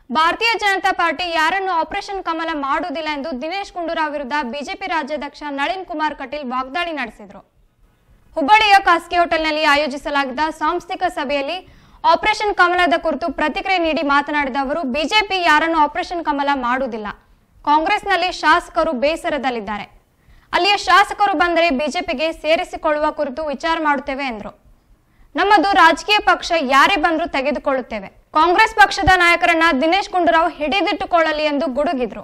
ಭಾರತೀಯ ಜನತಾ ಪಾರ್ಟಿ ಯಾರನ್ನು ಆಪರೇಷನ್ ಕಮಲ ಮಾಡುವುದಿಲ್ಲ ಎಂದು ದಿನೇಶ್ ಗುಂಡೂರಾವ್ ವಿರುದ್ಧ ಬಿಜೆಪಿ ರಾಜ್ಯಾಧ್ಯಕ್ಷ ನಳಿನ್ ಕುಮಾರ್ ಕಟೀಲ್ ವಾಗ್ದಾಳಿ ನಡೆಸಿದರು ಹುಬ್ಬಳ್ಳಿಯ ಖಾಸಗಿ ಹೋಟೆಲ್ನಲ್ಲಿ ಆಯೋಜಿಸಲಾಗಿದ್ದ ಸಾಂಸ್ಥಿಕ ಸಭೆಯಲ್ಲಿ ಆಪರೇಷನ್ ಕಮಲದ ಕುರಿತು ಪ್ರತಿಕ್ರಿಯೆ ನೀಡಿ ಮಾತನಾಡಿದ ಅವರು ಬಿಜೆಪಿ ಯಾರನ್ನು ಆಪರೇಷನ್ ಕಮಲ ಮಾಡುವುದಿಲ್ಲ ಕಾಂಗ್ರೆಸ್ನಲ್ಲಿ ಶಾಸಕರು ಬೇಸರದಲ್ಲಿದ್ದಾರೆ ಅಲ್ಲಿಯ ಶಾಸಕರು ಬಂದರೆ ಬಿಜೆಪಿಗೆ ಸೇರಿಸಿಕೊಳ್ಳುವ ಕುರಿತು ವಿಚಾರ ಮಾಡುತ್ತೇವೆ ಎಂದರು ನಮ್ಮದು ರಾಜಕೀಯ ಪಕ್ಷ ಯಾರೇ ಬಂದರೂ ತೆಗೆದುಕೊಳ್ಳುತ್ತೇವೆ ಕಾಂಗ್ರೆಸ್ ಪಕ್ಷದ ನಾಯಕರನ್ನ ದಿನೇಶ್ ಗುಂಡೂರಾವ್ ಹಿಡಿದಿಟ್ಟುಕೊಳ್ಳಲಿ ಎಂದು ಗುಡುಗಿದ್ರು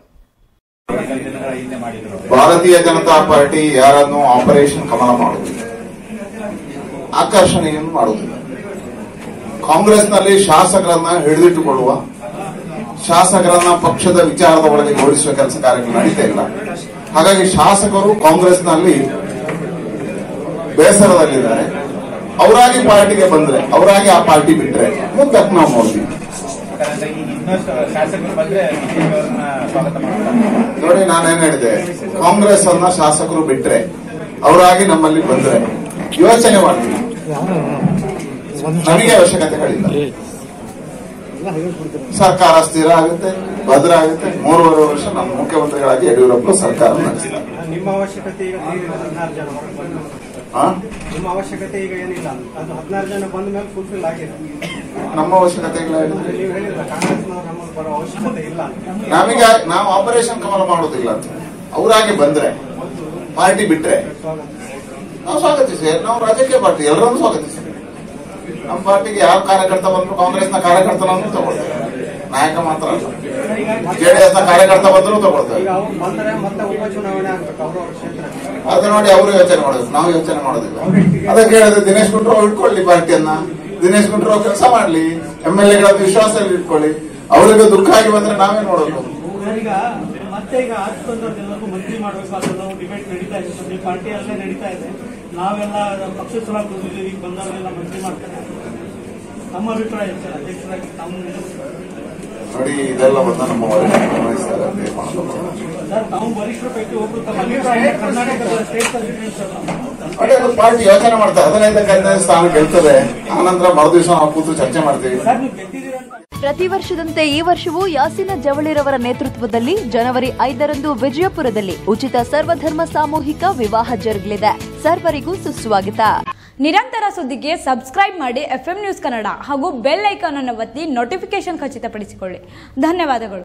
ಭಾರತೀಯ ಜನತಾ ಪಾರ್ಟಿ ಯಾರನ್ನು ಆಪರೇಷನ್ ಕಮಲ ಮಾಡುವುದಿಲ್ಲ ಆಕರ್ಷಣೆಯನ್ನು ಮಾಡುವುದಿಲ್ಲ ಕಾಂಗ್ರೆಸ್ನಲ್ಲಿ ಶಾಸಕರನ್ನ ಹಿಡಿದಿಟ್ಟುಕೊಳ್ಳುವ ಶಾಸಕರನ್ನ ಪಕ್ಷದ ವಿಚಾರದ ಒಳಗೆ ಜೋಡಿಸುವ ಕೆಲಸ ಕಾರ್ಯಗಳು ನಡೀತಾ ಇಲ್ಲ ಹಾಗಾಗಿ ಶಾಸಕರು ಕಾಂಗ್ರೆಸ್ನಲ್ಲಿ ಬೇಸರದಲ್ಲಿದ್ದಾರೆ ಅವರಾಗಿ ಪಾರ್ಟಿಗೆ ಬಂದ್ರೆ ಅವರಾಗಿ ಆ ಪಾರ್ಟಿ ಬಿಟ್ರೆ ಮುಂದಕ್ಕೆ ನಾವು ನೋಡ್ತೀವಿ ಯಾಕಂದ್ರೆ ಈಗ ಇನ್ನಷ್ಟು ಶಾಸಕರು ಬಂದ್ರೆ ಬಿಜೆಪಿ ಅವ್ರನ್ನ ಸ್ವಾಗತ ಮಾಡ್ತಾರೆ ನೋಡಿ ನಾನೇನ್ ಹೇಳಿದೆ ಕಾಂಗ್ರೆಸ್ ಅನ್ನ ಶಾಸಕರು ಬಿಟ್ರೆ ಅವರಾಗಿ ನಮ್ಮಲ್ಲಿ ಬಂದ್ರೆ ಯೋಚನೆ ಮಾಡ್ತೀವಿ ನಮಗೆ ಅವಶ್ಯಕತೆಗಳಿಲ್ಲ ಸರ್ಕಾರ ಸ್ಥಿರ ಆಗುತ್ತೆ ಭದ್ರ ಆಗುತ್ತೆ ಮೂರುವರೆ ವರ್ಷ ನಮ್ಮ ಮುಖ್ಯಮಂತ್ರಿಗಳಾಗಿ ಯಡಿಯೂರಪ್ಪ ಸರ್ಕಾರ ನಡೆಸಿಲ್ಲ ನಿಮ್ಮ ಅವಶ್ಯಕತೆ ಈಗ ಏನಿಲ್ಲ ಹದಿನಾರು ಜನ ಆ? ನಿಮ್ಮ ಅವಶ್ಯಕತೆ ಈಗ ಏನಿಲ್ಲ ಅದು ಹದಿನಾರು ಜನ ಬಂದ ಮೇಲೆ ಫುಲ್ಫಿಲ್ ಆಗಿದೆ ನಮ್ಮ ಅವಶ್ಯಕತೆಗಳ ಅಂದ್ರೆ ನೀವು ಹೇಳಿಲ್ಲ ಕಾಂಗ್ರೆಸ್ನವ್ರು ನಮಗೆ ಬರೋ ಅವಶ್ಯಕತೆ ಇಲ್ಲ ಅಂತ. ನಮಗೆ ನಾವು ಆಪರೇಷನ್ ಕಮಲ ಮಾಡೋದಿಲ್ಲ ಅಂತ ಅವರಾಗಿ ಬಂದ್ರೆ ಪಾರ್ಟಿ ಬಿಟ್ರೆ ನಾವು ಸ್ವಾಗತಿಸಿ ನಾವು ರಾಜಕೀಯ ಪಾರ್ಟಿ ಎಲ್ಲರನ್ನೂ ಸ್ವಾಗತಿಸಿ ನಮ್ಮ ಪಾರ್ಟಿಗೆ ಯಾವ ಕಾರ್ಯಕರ್ತ ಬಂದ್ರು ಕಾಂಗ್ರೆಸ್ನ ಕಾರ್ಯಕರ್ತನನ್ನು ತಗೊಳ್ತೇವೆ ನಾಯಕ ಮಾತ್ರ ಅಲ್ಲ ಜೆಡಿಎಸ್ ನ ಕಾರ್ಯಕರ್ತ ಬಂದ್ರು ತಗೊಳ್ತೇವೆ ಈಗ ಅವ್ರು ಬಂದರೆ ಮತ್ತೆ ಉಪಚುನಾವಣೆ ಆಗ್ಬೇಕು ಅವರು ಅವ್ರ ಕ್ಷೇತ್ರ ಅದು ನೋಡಿ ಅವರು ಯೋಚನೆ ಮಾಡೋದು ನಾವು ಯೋಚನೆ ಮಾಡೋದಿಲ್ಲ ಅದಕ್ಕೆ ಹೇಳಿದ್ರೆ ದಿನೇಶ್ ಗುಂಡ್ರಾವ್ ಇಟ್ಕೊಳ್ಳಿ ಪಾರ್ಟಿಯನ್ನ ದಿನೇಶ್ ಗುಂಡ್ರಾವ್ ಕೆಲಸ ಮಾಡ್ಲಿ ಎಂ ಎಲ್ ಎಗಳ ವಿಶ್ವಾಸದಲ್ಲಿ ಇಟ್ಕೊಳ್ಳಿ ಅವರಿಗೆ ದುಃಖ ಆಗಿ ಬಂದ್ರೆ ನಾವೇ ನೋಡೋದು ಈಗ ಮತ್ತೆ ಈಗ ಆಗ್ತಂದವ್ರಿಗೆಲ್ಲರಿಗೂ ಮಂತ್ರಿ ಮಾಡಬೇಕು ಅಂತ ನಾವು ಡಿಬೇಟ್ ನಡೀತಾ ಇದೆ ಸದ್ಯ ಪಾರ್ಟಿಯಲ್ಲೇ ನಡೀತಾ ಇದೆ ನಾವೆಲ್ಲ ಪಕ್ಷ ಸಲುವಾಗಿ ಬಂದಿದ್ದೀವಿ ಈಗ ಬಂದವರೆಲ್ಲ ಮಂತ್ರಿ ಮಾಡ್ತಾರೆ ನಮ್ಮ ಅಭಿಪ್ರಾಯ ಏನು ಸರ್ ಅಧ್ಯಕ್ಷರಾಗಿ ತಾವು ನೋಡಿ ಇದೆಲ್ಲ ಬಂದು ನಮ್ಮ ವರಿಷ್ಠರು ಗಮನಿಸ್ತಾರೆ ಅಂತ ಏನ್ ಮಾಡೋದು? ಸರ್ ತಾವು ವರಿಷ್ಠರ ಪೈಕಿ ಒಬ್ರು ತಮ್ಮ ಅಭಿಪ್ರಾಯ ಕರ್ನಾಟಕದ ಸ್ಟೇಟ್ ಪ್ರೆಸಿಡೆಂಟ್ ಸರ್ ನಾವು. ನೋಡಿ ಅದು ಪಾರ್ಟಿ ಯೋಚನೆ ಮಾಡ್ತಾರೆ ಹದಿನೈದಕ್ಕೆ ಹದಿನೈದು ಸ್ಥಾನ ಗೆಲ್ತದೆ ಆನಂತರ ಮರುದಿವಸ ನಾವು ಕೂತು ಚರ್ಚೆ ಮಾಡ್ತೀವಿ ಸರ್ ನೀವು ಗೆದ್ದಿದ್ದೀರ ಅಂತ ಪ್ರತಿ ವರ್ಷದಂತೆ ಈ ವರ್ಷವೂ ಯಾಸಿನ ಜವಳಿರವರ ನೇತೃತ್ವದಲ್ಲಿ ಜನವರಿ ಐದರಂದು ವಿಜಯಪುರದಲ್ಲಿ ಉಚಿತ ಸರ್ವಧರ್ಮ ಸಾಮೂಹಿಕ ವಿವಾಹ ಜರುಗಲಿದೆ ಸರ್ವರಿಗೂ ಸುಸ್ವಾಗತ ನಿರಂತರ ಸುದ್ದಿಗೆ ಸಬ್ಸ್ಕ್ರೈಬ್ ಮಾಡಿ ಎಫ್ ನ್ಯೂಸ್ ಕನ್ನಡ ಹಾಗೂ ಬೆಲ್ ಐಕಾನ್ ಅನ್ನು ಒತ್ತಿ ನೋಟಿಫಿಕೇಶನ್ ಖಚಿತಪಡಿಸಿಕೊಳ್ಳಿ ಧನ್ಯವಾದಗಳು